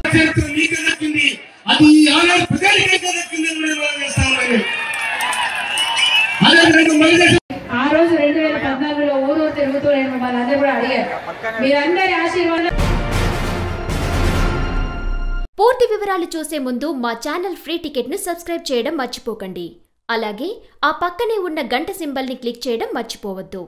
చరిత్ర నీకే దక్కింది అది ఈ ఆనాడు ప్రజలకే దక్కింది అని కూడా మనం చేస్తా ఉన్నాను అదేవిధంగా మహిళ ఆ రోజు రెండు వేల పద్నాలుగులో ఊరు తిరుగుతూ నేను మిమ్మల్ని అందరూ కూడా అడిగారు మీరందరి ఆశీర్వాదం పూర్తి వివరాలు చూసే ముందు మా ఛానల్ ఫ్రీ టికెట్ను సబ్స్క్రైబ్ చేయడం మర్చిపోకండి అలాగే ఆ పక్కనే ఉన్న గంట సింబల్ని క్లిక్ చేయడం మర్చిపోవద్దు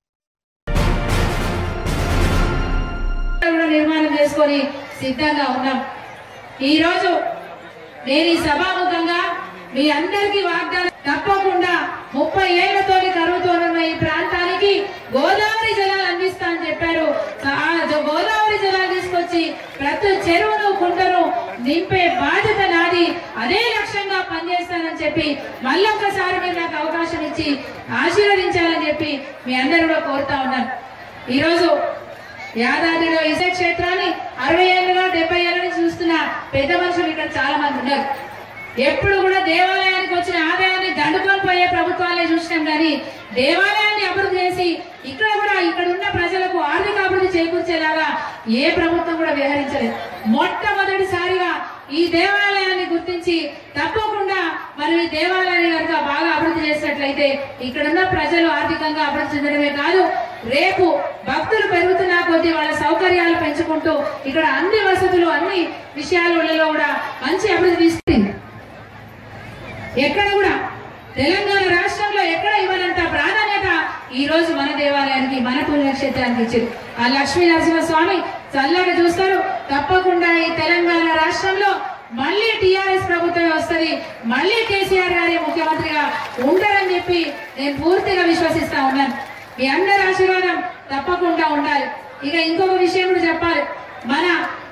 కూడా నిర్మాణం చేసుకొని సిద్ధంగా ఉన్నాం ఈ రోజు నేను ఈ సభాముఖంగా మీ అందరికీ వాగ్దానం తప్పకుండా ముప్పై ఏళ్లతోటి కరువుతోనున్న ఈ ప్రాంతానికి గోదావరి జలాలు అందిస్తా అని చెప్పారు ఆ జ- గోదావరి జలాలు తీసుకొచ్చి ప్రతి చెరువును కుంటను నింపే బాధ్యత నాది అదే లక్ష్యంగా పనిచేస్తానని చెప్పి మళ్ళొక్కసారి మీరు నాకు అవకాశం ఇచ్చి ఆశీర్వదించాలని చెప్పి మీ అందరూ కూడా కోరుతా ఉన్నాను ఈరోజు యాదాద్రిలో ఇసే క్షేత్రాన్ని అరవై ఏళ్ళుగా డెబ్బై ఏళ్ళ నుంచి చూస్తున్న పెద్ద మనుషులు ఇక్కడ చాలా మంది ఉన్నారు ఎప్పుడు కూడా దేవాలయానికి వచ్చిన ఆదాయాన్ని దండుకొని పోయే ప్రభుత్వాలే చూసినాం కానీ దేవాలయాన్ని అభివృద్ధి చేసి ఇక్కడ కూడా ఇక్కడ ఉన్న ప్రజలకు ఆర్థిక అభివృద్ధి చేకూర్చేలాగా ఏ ప్రభుత్వం కూడా వ్యవహరించలేదు మొట్టమొదటిసారిగా ఈ దేవాలయాన్ని గుర్తించి తప్పకుండా మనం ఈ దేవాలయాన్ని కనుక బాగా అభివృద్ధి చేసినట్లయితే ఇక్కడున్న ప్రజలు ఆర్థికంగా అభివృద్ధి చెందడమే కాదు రేపు భక్తులు పెరుగుతున్న కొద్దీ వాళ్ళ సౌకర్యాలు పెంచుకుంటూ ఇక్కడ అన్ని వసతులు అన్ని విషయాలలో కూడా మంచి అభివృద్ధి తీసుకుంది ఎక్కడ కూడా తెలంగాణ రాష్ట్రంలో ఎక్కడ ఇవ్వనంత ప్రాధాన్యత ఈ రోజు మన దేవాలయానికి మన పుణ్యక్షేత్రానికి ఇచ్చింది ఆ లక్ష్మీ నరసింహ స్వామి చల్లగా చూస్తారు తప్పకుండా ఈ తెలంగాణ రాష్ట్రంలో మళ్ళీ టిఆర్ఎస్ ప్రభుత్వమే వస్తది మళ్ళీ కేసీఆర్ గారే ముఖ్యమంత్రిగా ఉంటారని చెప్పి నేను పూర్తిగా విశ్వసిస్తా ఉన్నాను మీ అందరి ఆశీర్వాదం తప్పకుండా ఉండాలి ఇక ఇంకొక విషయం కూడా చెప్పాలి మన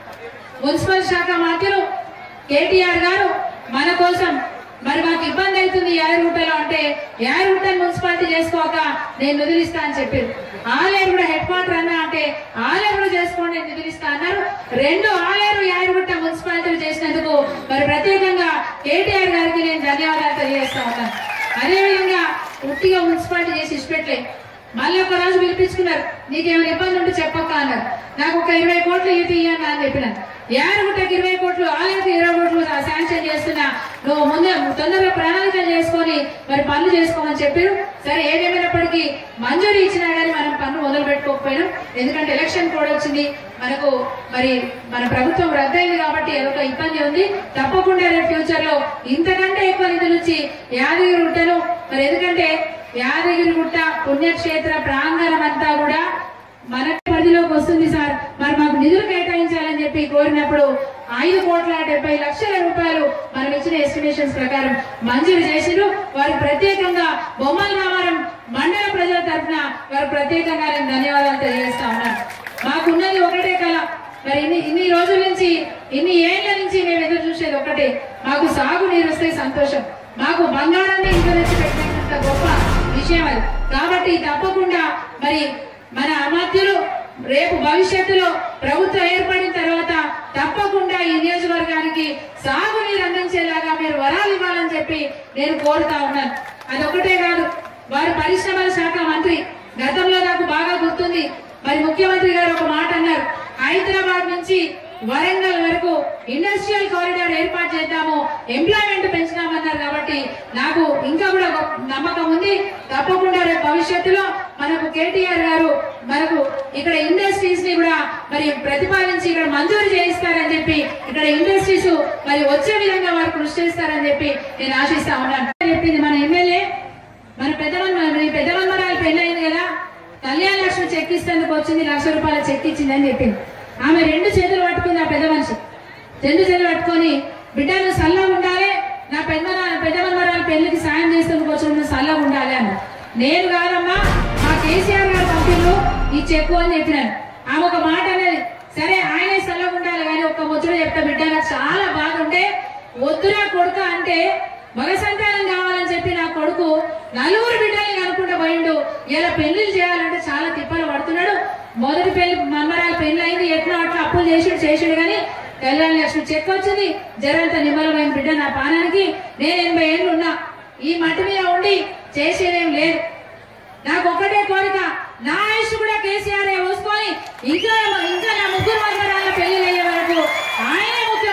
మున్సిపల్ శాఖ మంత్రులు కేటీఆర్ గారు మన కోసం మరి మాకు ఇబ్బంది అవుతుంది యాదగిరిగుట్టలో అంటే యాదగిరిగుట్టను మున్సిపాలిటీ చేసుకోక నేను నిధులిస్తా అని చెప్పారు ఆలేరు కూడా హెడ్ క్వార్టర్ అన్నా అంటే ఆలేరు కూడా చేసుకోండి నేను నిధులిస్తా అన్నారు రెండు ఆలేరు యాదగిరిగుట్ట మున్సిపాలిటీలు చేసినందుకు మరి ప్రత్యేకంగా కేటీఆర్ గారికి నేను ధన్యవాదాలు తెలియజేస్తా ఉన్నాను అదేవిధంగా ఉట్టిగా మున్సిపాలిటీ చేసి ఇచ్చిపెట్టలే మళ్ళీ ఒక రోజు పిలిపించుకున్నారు నీకేమైనా ఇబ్బంది ఉంటే చెప్పక్క అన్నారు నాకు ఒక ఇరవై కోట్లు ఇది ఇయ్యన్న అని చెప్పిన యారుగుట్టకి ఇరవై కోట్లు ఆలయకి ఇరవై కోట్లు నా శాంక్షన్ చేస్తున్నా నువ్వు ముందే తొందరగా ప్రణాళికలు చేసుకొని మరి పనులు చేసుకోమని చెప్పారు సరే ఏదేమైనప్పటికీ మంజూరు ఇచ్చినా కానీ మనం పనులు మొదలు పెట్టుకోకపోయినాం ఎందుకంటే ఎలక్షన్ కోడ్ వచ్చింది మనకు మరి మన ప్రభుత్వం రద్దయింది కాబట్టి అదొక ఇబ్బంది ఉంది తప్పకుండా రేపు ఫ్యూచర్ లో ఇంతకంటే ఎక్కువ నిధులు ఇచ్చి యాదగిరి గుట్టను మరి ఎందుకంటే యాదగిరిగుట్ట పుణ్యక్షేత్ర ప్రాంగణం అంతా కూడా మన పరిధిలోకి వస్తుంది సార్ మరి మాకు నిధులు కేటాయించాలని చెప్పి కోరినప్పుడు ఐదు కోట్ల డెబ్బై లక్షల రూపాయలు మనం ఇచ్చిన ఎస్టిమేషన్స్ ప్రకారం మంజూరు చేసిరు వారి ప్రత్యేకంగా బొమ్మల రామారం మండల ప్రజల తరఫున వారు ప్రత్యేకంగా నేను ధన్యవాదాలు తెలియజేస్తా ఉన్నాను మాకున్నది ఒకటే కళ మరి ఇన్ని ఇన్ని రోజుల నుంచి ఇన్ని ఏళ్ల నుంచి మేము ఎదురు చూసేది ఒకటే మాకు సాగు నీరు వస్తే సంతోషం మాకు బంగారాన్ని ఇంకా తెచ్చి పెట్టినంత గొప్ప విషయం అది కాబట్టి తప్పకుండా మరి మన అమాత్యులు రేపు భవిష్యత్తులో ప్రభుత్వం ఏర్పడిన తర్వాత తప్పకుండా ఈ నియోజకవర్గానికి సాగునీరు అందించేలాగా మీరు వరాలు ఇవ్వాలని చెప్పి నేను కోరుతా ఉన్నాను అదొకటే కాదు వారి పరిశ్రమల శాఖ మంత్రి గతంలో నాకు బాగా గుర్తుంది మరి ముఖ్యమంత్రి గారు ఒక మాట అన్నారు హైదరాబాద్ నుంచి వరంగల్ వరకు ఇండస్ట్రియల్ కారిడార్ ఏర్పాటు చేద్దాము ఎంప్లాయ్మెంట్ పెంచుదామన్నారు కాబట్టి నాకు ఇంకా కూడా ఒక నమ్మకం ఉంది తప్పకుండా రేపు భవిష్యత్తులో మనకు కేటీఆర్ గారు మనకు ఇక్కడ ఇండస్ట్రీస్ ని కూడా మరి ప్రతిపాదించి ఇక్కడ మంజూరు చేయిస్తారని చెప్పి ఇక్కడ ఇండస్ట్రీస్ మరి వచ్చే విధంగా వారు కృషి చేస్తారని చెప్పి నేను ఆశిస్తా ఉన్నాను చెప్పింది మన ఎమ్మెల్యే మన పెద్దమన్న మీ పెద్దమన్నరాలు పెళ్ళయింది కదా కళ్యాణ లక్ష్మి చెక్ ఇస్తేందుకు వచ్చింది లక్ష రూపాయల చెక్ ఇచ్చింది అని చెప్పింది ఆమె రెండు చేతులు పట్టుకుంది ఆ పెద్ద మనిషి రెండు చేతులు పట్టుకొని బిడ్డ నువ్వు సల్లగా ఉండాలి నా పెద్ద పెద్దమన్నరాలు పెళ్లికి సాయం చేసేందుకు వచ్చి నువ్వు సల్లగా ఉండాలి అన్న నేను కాదమ్మా మా కేసీఆర్ గారు పంపిణు ఈ చెక్కు అని చెప్పినాను ఆమె ఒక మాట అనేది సరే ఆయనే సల్లగా ఉండాలి కానీ ఒక్క ముచ్చట చెప్తా బిడ్డ నాకు చాలా బాగుంటే వద్దురా కొడుక అంటే మగ సంతానం కావాలని చెప్పి నా కొడుకు నలుగురు బిడ్డల్ని కనుక్కుంటూ పోయిండు ఇలా పెళ్లిళ్ళు చేయాలంటే చాలా తిప్పలు పడుతున్నాడు మొదటి పెళ్లి మమ్మరాలు పెళ్లి అయింది ఎట్లా అట్లా అప్పులు చేసాడు చేసాడు కానీ కళ్యాణ లక్ష్మి చెక్ వచ్చింది జరంత నిమ్మలమైన బిడ్డ నా పానానికి నేను ఎనభై ఏళ్ళు ఉన్నా ఈ మట్టి మీద ఉండి చేసేదేం లేదు నాకు ఒక్కటే కోరిక నా ఆయుష్ కూడా కేసీఆర్ పోసుకొని ఇంకా ఇంకా నా ముగ్గురు వర్గాల పెళ్లి అయ్యే వరకు ఆయనే ముఖ్యమంత్రి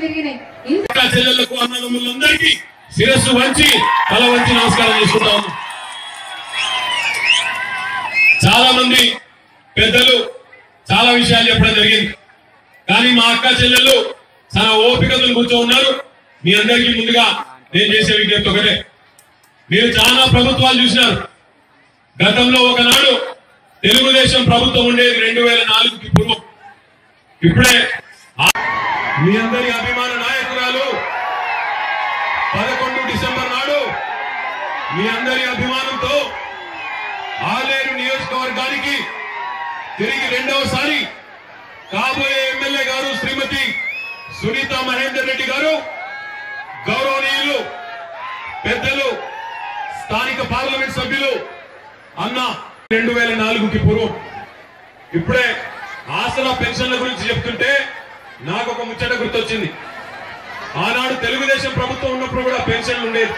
తిరిగినాయి ఇంత అక్క చెల్లెళ్లకు అన్నదమ్ములందరికీ శిరస్సు వంచి తల వంచి నమస్కారం చేసుకుంటా ఉన్నాం చాలా మంది పెద్దలు చాలా విషయాలు చెప్పడం జరిగింది కానీ మా అక్క చెల్లెళ్ళు చాలా ఓపికతో కూర్చో ఉన్నారు మీ అందరికీ ముందుగా నేను చేసే విజ్ఞప్తి ఒకటే మీరు చాలా ప్రభుత్వాలు చూసినారు గతంలో ఒకనాడు తెలుగుదేశం ప్రభుత్వం ఉండేది రెండు వేల నాలుగుకి పూర్వం ఇప్పుడే ఆ- మీ అందరి అభిమాన నాయకురాలు పదకొండు డిసెంబర్ నాడు మీ అందరి అభిమానంతో ఆలేరు నియోజకవర్గానికి తిరిగి రెండవసారి కాబోయే ఎమ్మెల్యే గారు శ్రీమతి సునీత మహేందర్ రెడ్డి గారు గౌరవనీయులు పెద్దలు స్థానిక పార్లమెంట్ సభ్యులు అన్న రెండు వేల నాలుగుకి పూర్వం ఇప్పుడే ఆసరా పెన్షన్ల గురించి చెప్తుంటే నాకు ఒక ముచ్చట గుర్తొచ్చింది ఆనాడు తెలుగుదేశం ప్రభుత్వం ఉన్నప్పుడు కూడా పెన్షన్లు ఉండేది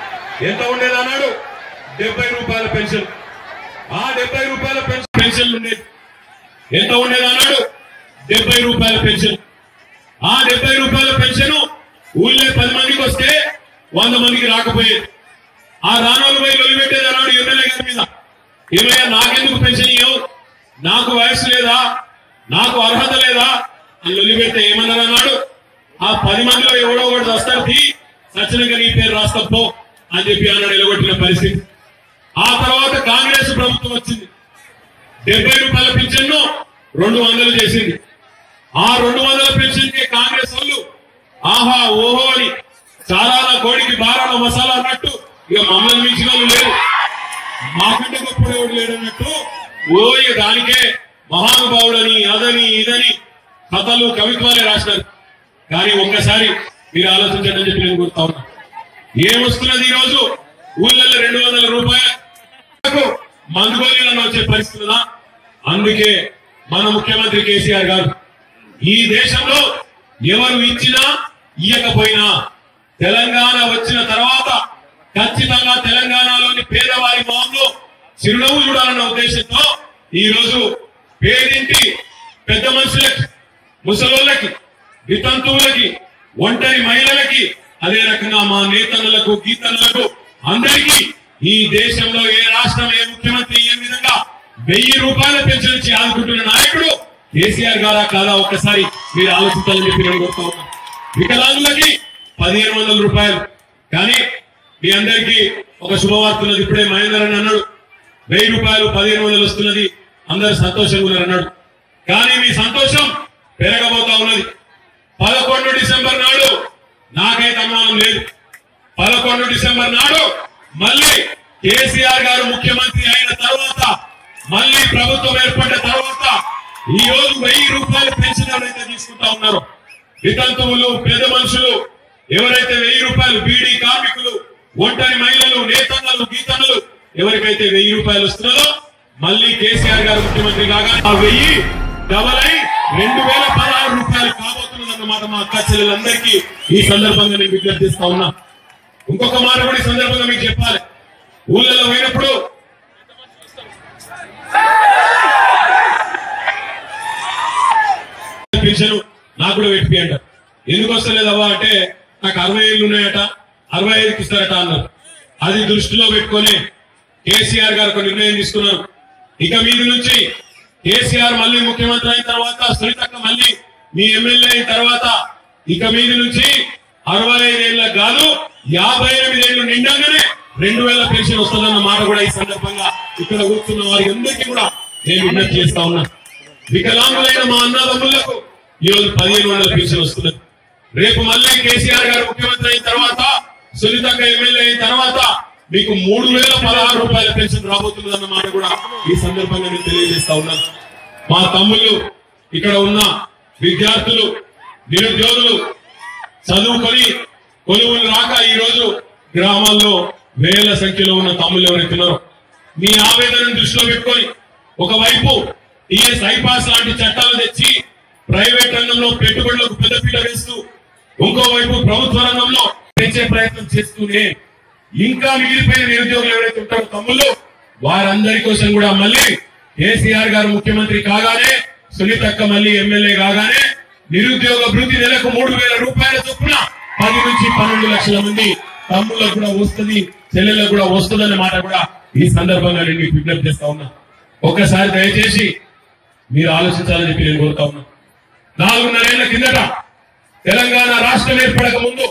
ఎంత ఉండేది ఆనాడు డెబ్బై రూపాయల పెన్షన్ ఆ డెబ్బై రూపాయల పెన్షన్ పెన్షన్లు ఉండేది ఎంత ఉండేది అన్నాడు డెబ్బై రూపాయల పెన్షన్ ఆ డెబ్బై రూపాయల పెన్షన్ ఊళ్ళో పది మందికి వస్తే వంద మందికి రాకపోయేది ఆ రానోళ్ళు పోయి లొలిపెట్టేది అన్నాడు ఎమ్మెల్యే గారి మీద ఏమయ్యా నాకెందుకు పెన్షన్ ఇవ్వవు నాకు వయసు లేదా నాకు అర్హత లేదా అని లొలిపెడితే ఏమన్నారు అన్నాడు ఆ పది మందిలో ఎవడో ఒకటి వస్తారు తీ సచ్చినంగా నీ పేరు రాస్తాం పో అని చెప్పి అన్నాడు ఎలగొట్టిన పరిస్థితి ఆ తర్వాత కాంగ్రెస్ ప్రభుత్వం వచ్చింది డెబ్బై రూపాయల పెన్షన్ రెండు వందలు చేసింది ఆ రెండు వందల పెన్షన్ కి కాంగ్రెస్ వాళ్ళు ఆహా ఓహో అని చారాల కోడికి బారాల మసాలా అన్నట్టు ఇక మమ్మల్ని మించిన వాళ్ళు లేరు మాకంటే గొప్పడు ఎవడు లేడు అన్నట్టు ఓ ఇక దానికే మహానుభావుడని అదని ఇదని కథలు కవిత్వాలే రాసినారు కానీ ఒక్కసారి మీరు ఆలోచించండి అని చెప్పి నేను కోరుతా ఉన్నా ఏమొస్తున్నది ఈ రోజు ఊళ్ళల్లో రెండు వందల రూపాయలకు మందుగోళీలను వచ్చే పరిస్థితి ఉందా? అందుకే మన ముఖ్యమంత్రి కేసీఆర్ గారు ఈ దేశంలో ఎవరు ఇచ్చినా ఇయ్యకపోయినా తెలంగాణ వచ్చిన తర్వాత ఖచ్చితంగా తెలంగాణలోని పేదవారి మొహంలో చిరునవ్వు చూడాలన్న ఉద్దేశంతో ఈ రోజు పేదింటి పెద్ద మనుషులకి ముసలోళ్ళకి వితంతువులకి ఒంటరి మహిళలకి అదే రకంగా మా నేతన్నలకు గీతన్నలకు అందరికీ ఈ దేశంలో ఏ రాష్ట్రం ఏ ముఖ్యమంత్రి ఏ విధంగా వెయ్యి రూపాయల పెన్షన్ ఇచ్చి ఆదుకుంటున్న నాయకుడు కేసీఆర్ గారా కాదా ఒక్కసారి మీరు ఆలోచించాలని చెప్పి నేను కోరుతా ఉన్నా వికలాంగులకి పదిహేను వందల రూపాయలు కానీ మీ అందరికీ ఒక శుభవార్త ఉన్నది ఇప్పుడే మహేందర్ అని అన్నాడు వెయ్యి రూపాయలు పదిహేను వందలు వస్తున్నది అందరు సంతోషంగా ఉన్నారు అన్నాడు కానీ మీ సంతోషం పెరగబోతా ఉన్నది పదకొండు డిసెంబర్ నాడు నాకైతే అనుమానం లేదు పదకొండు డిసెంబర్ నాడు మళ్ళీ కేసీఆర్ గారు ముఖ్యమంత్రి అయిన తర్వాత మళ్ళీ ప్రభుత్వం ఏర్పడిన తర్వాత ఈ రోజు వెయ్యి రూపాయల పెన్షన్ ఎవరైతే తీసుకుంటా ఉన్నారో వితంతువులు పెద్ద మనుషులు ఎవరైతే వెయ్యి రూపాయలు బీడీ కార్మికులు ఒంటరి మహిళలు నేతన్నలు గీతన్నలు ఎవరికైతే వెయ్యి రూపాయలు వస్తున్నదో మళ్ళీ కేసీఆర్ గారు ముఖ్యమంత్రి కాగా ఆ వెయ్యి డబల్ అయి రెండు వేల పదహారు రూపాయలు కాబోతున్నదన్నమాట మా అక్క చెల్లెలందరికీ ఈ సందర్భంగా నేను విజ్ఞప్తి చేస్తా ఉన్నా ఇంకొక మాట కూడా ఈ సందర్భంగా మీకు చెప్పాలి ఊళ్ళలో పోయినప్పుడు పెన్షన్ నాకు కూడా పెట్టి అంటారు ఎందుకు వస్తలేదవ్వా అంటే నాకు అరవై ఏళ్ళు ఉన్నాయట అరవై ఐదుకి ఇస్తారట అన్నారు అది దృష్టిలో పెట్టుకొని కేసీఆర్ గారు ఒక నిర్ణయం తీసుకున్నారు ఇక మీది నుంచి కేసీఆర్ మళ్ళీ ముఖ్యమంత్రి అయిన తర్వాత సునీతక్క మళ్ళీ మీ ఎమ్మెల్యే అయిన తర్వాత ఇక మీది నుంచి అరవై ఐదేళ్ళకి కాదు యాభై ఎనిమిదేళ్లు నిండాగానే రెండు వేల పెన్షన్ వస్తుందన్న మాట కూడా ఈ సందర్భంగా ఇక్కడ కూర్చున్న వారి అందరికీ కూడా నేను విజ్ఞప్తి చేస్తా ఉన్నా వికలాంగులైన మా అన్నదమ్ములకు ఈ రోజు పదిహేను వందల పెన్షన్ వస్తున్నది రేపు మళ్ళీ కేసీఆర్ గారు ముఖ్యమంత్రి అయిన తర్వాత సునీతక్క ఎమ్మెల్యే అయిన తర్వాత మీకు మూడు వేల పదహారు రూపాయల పెన్షన్ రాబోతున్నది అన్నమాట కూడా ఈ సందర్భంగా నేను తెలియజేస్తా ఉన్నాను మా తమ్ముళ్ళు ఇక్కడ ఉన్న విద్యార్థులు నిరుద్యోగులు చదువుకొని కొలువులు రాక ఈ రోజు గ్రామాల్లో వేల సంఖ్యలో ఉన్న తమ్ముళ్ళు ఎవరైతే ఉన్నారో మీ ఆవేదనను దృష్టిలో పెట్టుకొని ఒకవైపు టీఎస్ ఐపాస్ లాంటి చట్టాలు తెచ్చి ప్రైవేట్ రంగంలో పెట్టుబడులకు పెద్దపీట వేస్తూ ఇంకోవైపు ప్రభుత్వ రంగంలో పెంచే ప్రయత్నం చేస్తూనే ఇంకా మిగిలిపోయిన నిరుద్యోగులు ఎవరైతే ఉంటారో తమ్ముళ్ళు వారందరి కోసం కూడా మళ్ళీ కేసీఆర్ గారు ముఖ్యమంత్రి కాగానే సునీతక్క మళ్ళీ ఎమ్మెల్యే కాగానే నిరుద్యోగ భృతి నెలకు మూడు వేల రూపాయల చొప్పున పది నుంచి పన్నెండు లక్షల మంది తమ్ముళ్ళకు కూడా వస్తుంది చెల్లెలకు కూడా వస్తుందన్న మాట కూడా ఈ సందర్భంగా నేను మీకు విజ్ఞప్తి చేస్తా ఉన్నా ఒక్కసారి దయచేసి మీరు ఆలోచించాలని చెప్పి నేను కోరుతా ఉన్నా నాలుగున్నరేళ్ల కిందట తెలంగాణ రాష్ట్రం ఏర్పడక ముందు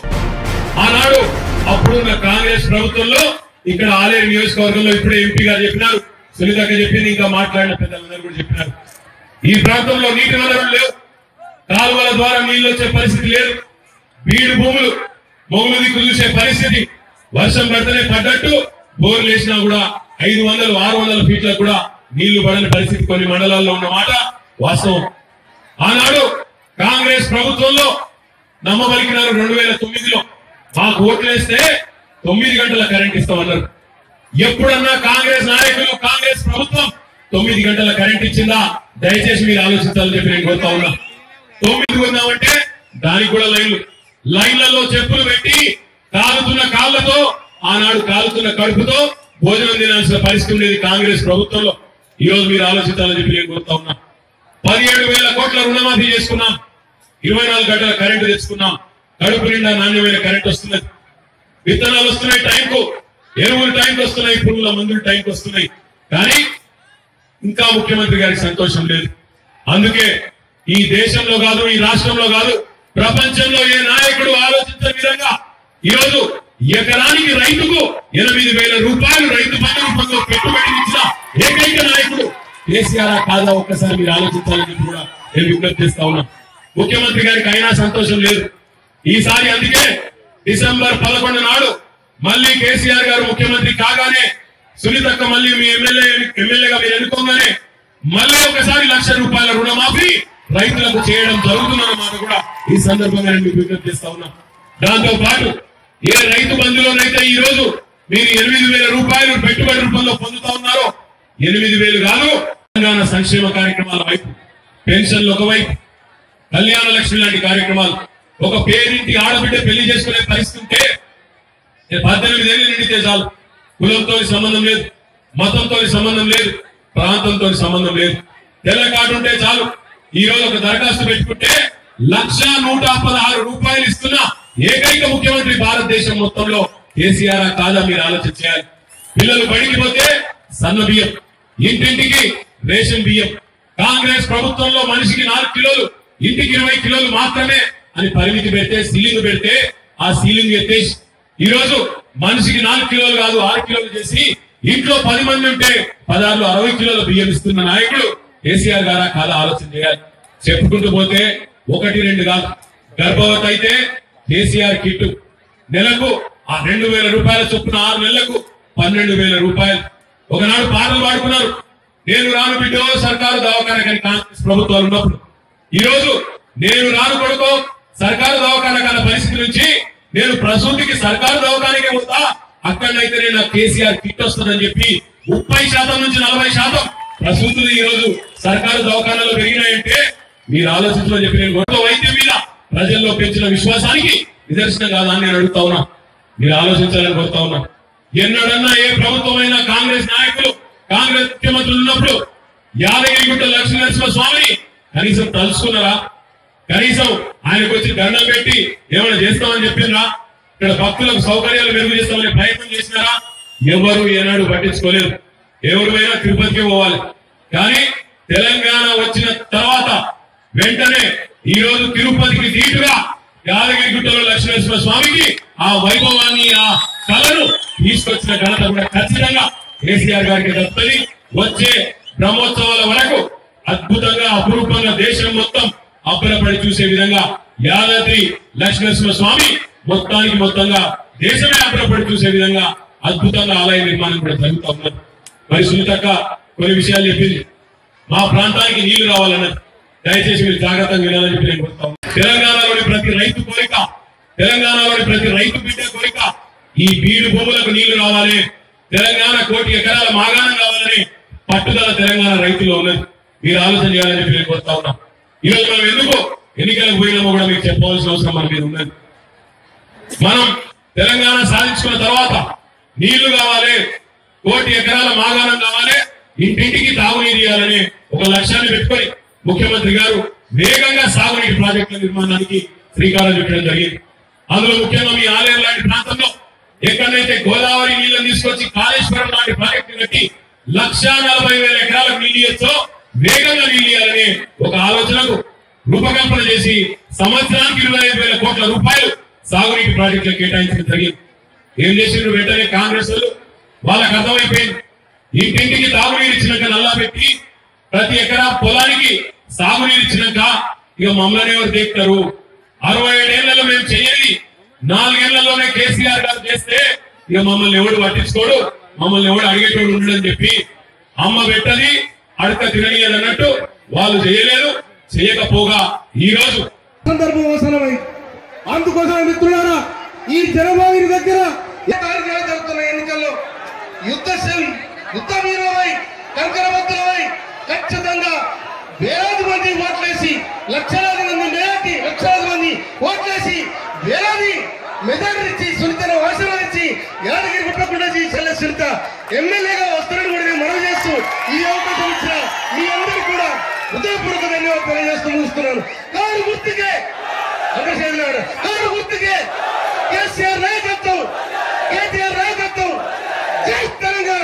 ఆనాడు అప్పుడున్న కాంగ్రెస్ ప్రభుత్వంలో ఇక్కడ ఆలేరు నియోజకవర్గంలో ఇప్పుడే ఎంపీ గారు చెప్పినారు సునీతక్క చెప్పింది ఇంకా మాట్లాడిన పెద్దలందరూ కూడా చెప్పినారు ఈ ప్రాంతంలో నీటి వనరులు లేవు కాలువల ద్వారా నీళ్లు వచ్చే పరిస్థితి లేదు బీడు భూములు మొగులు దిక్కు చూసే పరిస్థితి వర్షం పడితేనే పడ్డట్టు బోర్లు వేసినా కూడా ఐదు వందలు ఆరు వందల ఫీట్లకు కూడా నీళ్లు పడని పరిస్థితి కొన్ని మండలాల్లో ఉన్న మాట వాస్తవం ఆనాడు కాంగ్రెస్ ప్రభుత్వంలో నమ్మబలికినారు రెండు వేల తొమ్మిదిలో మాకు ఓట్లేస్తే తొమ్మిది గంటల కరెంట్ ఇస్తామన్నారు ఎప్పుడన్నా కాంగ్రెస్ నాయకులు కాంగ్రెస్ ప్రభుత్వం తొమ్మిది గంటల కరెంట్ ఇచ్చిందా దయచేసి మీరు ఆలోచించాలని చెప్పి నేను కోరుతా ఉన్నా తొమ్మిది ఉన్నామంటే దానికి కూడా లైన్లు లైన్లలో చెప్పులు పెట్టి కాలుతున్న కాళ్ళతో ఆనాడు కాలుతున్న కడుపుతో భోజనం తినాల్సిన పరిస్థితి ఉండేది కాంగ్రెస్ ప్రభుత్వంలో ఈ రోజు మీరు ఆలోచించాలని చెప్పి నేను కోరుతా ఉన్నా పదిహేడు వేల కోట్ల రుణమాఫీ చేసుకున్నాం ఇరవై నాలుగు గంటల కరెంటు తెచ్చుకున్నాం కడుపు నిండా నాణ్యమైన కరెంట్ వస్తున్నది విత్తనాలు వస్తున్నాయి టైంకు ఎరువులు టైంకి వస్తున్నాయి పురుగుల మందులు టైంకి వస్తున్నాయి కానీ ఇంకా ముఖ్యమంత్రి గారికి సంతోషం లేదు అందుకే ఈ దేశంలో కాదు ఈ రాష్ట్రంలో కాదు ప్రపంచంలో ఏ నాయకుడు ఆలోచించని విధంగా ఈరోజు ఎకరానికి రైతుకు ఎనిమిది వేల రూపాయలు రైతు బంధు రూపంలో పెట్టుబడి ఇచ్చిన ఏకైక నాయకుడు కేసీఆర్ కాదా ఒక్కసారి మీరు ఆలోచించాలని చెప్పి కూడా నేను విజ్ఞప్తి చేస్తా ఉన్నా ముఖ్యమంత్రి గారికి అయినా సంతోషం లేదు ఈసారి అందుకే డిసెంబర్ పదకొండు నాడు మళ్ళీ కేసీఆర్ గారు ముఖ్యమంత్రి కాగానే సునీతక్క మళ్ళీ మీ ఎమ్మెల్యే ఎమ్మెల్యేగా మీరు ఎన్నుకోగానే మళ్ళీ ఒకసారి లక్ష రూపాయల రుణమాఫీ రైతులకు చేయడం జరుగుతుందన్నమాట కూడా ఈ సందర్భంగా నేను మీకు విజ్ఞప్తి చేస్తా ఉన్నా దాంతో పాటు ఏ రైతు బంధులోనైతే ఈ రోజు మీరు ఎనిమిది వేల రూపాయలు పెట్టుబడి రూపంలో పొందుతా ఉన్నారో ఎనిమిది వేలు కాదు తెలంగాణ సంక్షేమ కార్యక్రమాల వైపు పెన్షన్లు ఒకవైపు కళ్యాణ లక్ష్మి లాంటి కార్యక్రమాలు ఒక పేరింటి ఆడబిడ్డ పెళ్లి చేసుకునే పరిస్థితి ఉంటే పద్దెనిమిది ఏళ్ళు నిండితే చాలు కులంతో సంబంధం లేదు మతంతో సంబంధం లేదు ప్రాంతంతో సంబంధం లేదు తెల్ల కార్డు ఉంటే చాలు ఈ రోజు ఒక దరఖాస్తు పెట్టుకుంటే లక్ష నూట పదహారు రూపాయలు ఇస్తున్న ఏకైక ముఖ్యమంత్రి భారతదేశం మొత్తంలో కేసీఆర్ కాదా మీరు ఆలోచన చేయాలి పిల్లలు బడికి పోతే సన్న బియ్యం ఇంటింటికి రేషన్ బియ్యం కాంగ్రెస్ ప్రభుత్వంలో మనిషికి నాలుగు కిలోలు ఇంటికి ఇరవై కిలోలు మాత్రమే అని పరిమితి పెడితే సీలింగ్ పెడితే ఆ సీలింగ్ ఎత్తేసి ఈ రోజు మనిషికి నాలుగు కిలోలు కాదు ఆరు కిలోలు చేసి ఇంట్లో పది మంది ఉంటే పదహారులో అరవై కిలోల బియ్యం ఇస్తున్న నాయకుడు కేసీఆర్ గారా కాదా ఆలోచన చేయాలి చెప్పుకుంటూ పోతే ఒకటి రెండు కాదు గర్భవతి అయితే కేసీఆర్ కిట్టు నెలకు ఆ రెండు వేల రూపాయల చొప్పున ఆరు నెలలకు పన్నెండు వేల రూపాయలు ఒకనాడు పాటలు పాడుకున్నారు నేను రాను బిడ్డో సర్కారు దవాఖాన కానీ కాంగ్రెస్ ప్రభుత్వాలు ఉన్నప్పుడు ఈ రోజు నేను రాను కొడుకో సర్కారు దవాఖాన కాని పరిస్థితి నుంచి నేను ప్రసూతికి సర్కారు దవాఖానకే పోతా అక్కడైతేనే నాకు కేసీఆర్ కిట్ వస్తుందని చెప్పి ముప్పై శాతం నుంచి నలభై శాతం ప్రసూతులు ఈ రోజు సర్కారు దవాఖానాలో పెరిగినాయంటే మీరు ఆలోచించమని చెప్పి నేను గొడవ వైద్యం మీద ప్రజల్లో పెంచిన విశ్వాసానికి నిదర్శనం కాదా అని నేను అడుగుతా ఉన్నా మీరు ఆలోచించాలని కోరుతా ఉన్నా ఎన్నడన్నా ఏ ప్రభుత్వమైనా కాంగ్రెస్ నాయకులు కాంగ్రెస్ ముఖ్యమంత్రులు ఉన్నప్పుడు యాదగిరిగుట్ట లక్ష్మీనరసింహ స్వామిని కనీసం తలుచుకున్నారా కనీసం ఆయనకు వచ్చి దండం పెట్టి ఏమైనా చేస్తామని చెప్పిండ్రా ఇక్కడ భక్తులకు సౌకర్యాలు మెరుగు చేస్తామని ప్రయత్నం చేసినారా ఎవరు ఏనాడు పట్టించుకోలేదు ఎవరు తిరుపతికి పోవాలి కానీ తెలంగాణ వచ్చిన తర్వాత వెంటనే ఈ రోజు తిరుపతికి దీటుగా యాదగిరిగుట్టలో లక్ష్మీనరసింహ స్వామికి ఆ వైభవాన్ని ఆ కళను తీసుకొచ్చిన ఘనత కూడా ఖచ్చితంగా కేసీఆర్ గారికి దక్కుతుంది వచ్చే బ్రహ్మోత్సవాల వరకు అద్భుతంగా అపురూపంగా దేశం మొత్తం అబ్బరపడి చూసే విధంగా యాదాద్రి లక్ష్మీనరసింహ స్వామి మొత్తానికి మొత్తంగా దేశమే అబ్బరపడి చూసే విధంగా అద్భుతంగా ఆలయ నిర్మాణం కూడా జరుగుతా ఉన్నది మరి సునీతక్క కొన్ని విషయాలు చెప్పింది మా ప్రాంతానికి నీళ్లు కావాలన్నది దయచేసి మీరు జాగ్రత్తగా వినాలని చెప్పి నేను కోరుతా ఉన్నాను. తెలంగాణలోని ప్రతి రైతు కోరిక తెలంగాణలోని ప్రతి రైతు బిడ్డ కోరిక ఈ బీడు భూములకు నీళ్లు రావాలి తెలంగాణ కోటి ఎకరాల మాగాణం కావాలని పట్టుదల తెలంగాణ రైతుల్లో ఉన్నది మీరు ఆలోచన చేయాలని చెప్పి నేను కోరుతా ఉన్నా ఈరోజు మనం ఎందుకు ఎన్నికలకు పోయినామో కూడా మీకు చెప్పవలసిన అవసరం మన మీద ఉన్నది మనం తెలంగాణ సాధించుకున్న తర్వాత నీళ్లు కావాలి కోటి ఎకరాల మాగాణం కావాలి ఇంటింటికి తాగునీరు ఇవ్వాలని ఒక లక్ష్యాన్ని పెట్టుకొని ముఖ్యమంత్రి గారు వేగంగా సాగునీటి ప్రాజెక్టుల నిర్మాణానికి శ్రీకారం చుట్టడం జరిగింది అందులో ముఖ్యంగా మీ ఆలయం లాంటి ప్రాంతంలో ఎక్కడైతే గోదావరి నీళ్ళని తీసుకొచ్చి కాళేశ్వరం లాంటి ప్రాజెక్టు కట్టి లక్షా నలభై వేల ఎకరాలకు నీళ్ళు ఇచ్చో వేగంగా నీళ్ళు ఇవ్వాలనే ఒక ఆలోచనకు రూపకల్పన చేసి సంవత్సరానికి ఇరవై ఐదు వేల కోట్ల రూపాయలు సాగునీటి ప్రాజెక్టులు కేటాయించడం జరిగింది ఏం చేసిండ్రు వెంటనే కాంగ్రెస్ వాళ్ళు వాళ్ళకి అర్థమైపోయింది ఇంటింటికి తాగునీరు ఇచ్చినాక నల్లా పెట్టి ప్రతి ఎకరా పొలానికి సాగునీరు ఇచ్చినాక ఇక మమ్మల్ని ఎవరు దేక్తారు అరవై ఏడేళ్లలో మేము చేయని నాలుగేళ్లలోనే కేసీఆర్ గారు చేస్తే ఇక మమ్మల్ని ఎవడు పట్టించుకోడు మమ్మల్ని ఎవడు అడిగేటోడు ఉండడని చెప్పి అమ్మ పెట్టది అడక తిననీయదు అన్నట్టు వాళ్ళు చేయలేదు చేయకపోగా ఈ రోజు సందర్భం అవసరమై అందుకోసం మిత్రులారా ఈ జనభావిని దగ్గర ఏ తారీఖున జరుగుతున్న ఎన్నికల్లో యుద్ధ సం- యుద్ధ వీరులమై కంకరబద్దులమై ఖచ్చితంగా వేలాది మంది ఓట్లేసి లక్షలాది మంది మేలాటి లక్షలాది మంది ఓట్లేసి వేలాది మెజార్టీ ఇచ్చి సునీతను ఆశీర్వదించి యాదగిరి పుట్టకుండా చెల్లె సునీత ఎమ్మెల్యేగా వస్తారని కూడా నేను మనవి చేస్తూ ఈ అవకాశం ఇచ్చిన మీ అందరికీ కూడా హృదయపూర్వక ధన్యవాదాలు తెలియజేస్తూ ముగిస్తున్నాను కారు గుర్తుకే అగ్రసేనాడు కారు గుర్తుకే కేసీఆర్ నాయకత్వం కేటీఆర్ నాయకత్వం జై తెలంగాణ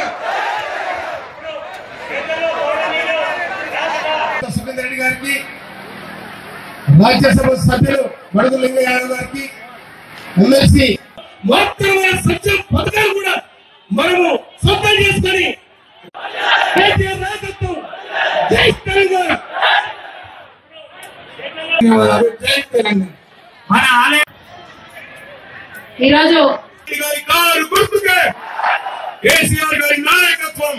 సురేందర్ రెడ్డి గారికి రాజ్యసభ సభ్యులు మడుగు లింగ యాదవ్ గారికి ఎమ్మెల్సీ మొత్తం మన సత్యం పథకాలు కూడా మనము సొంతం చేసుకొని కేసీఆర్ నాయకత్వం జై తెలంగాణ ధన్యవాదాలు జై తెలంగాణ మన ఆలయ ఈరోజు గారి కారు గుర్తుకే కేసీఆర్ గారి నాయకత్వం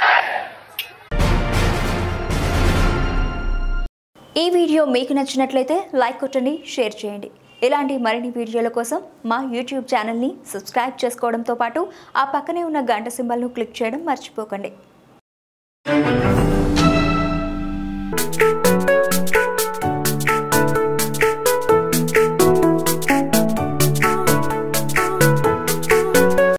ఈ వీడియో మీకు నచ్చినట్లయితే లైక్ కొట్టండి షేర్ చేయండి ఇలాంటి మరిన్ని వీడియోల కోసం మా యూట్యూబ్ ఛానల్ని సబ్స్క్రైబ్ చేసుకోవడంతో పాటు ఆ పక్కనే ఉన్న గంట సింబల్ను క్లిక్ చేయడం మర్చిపోకండి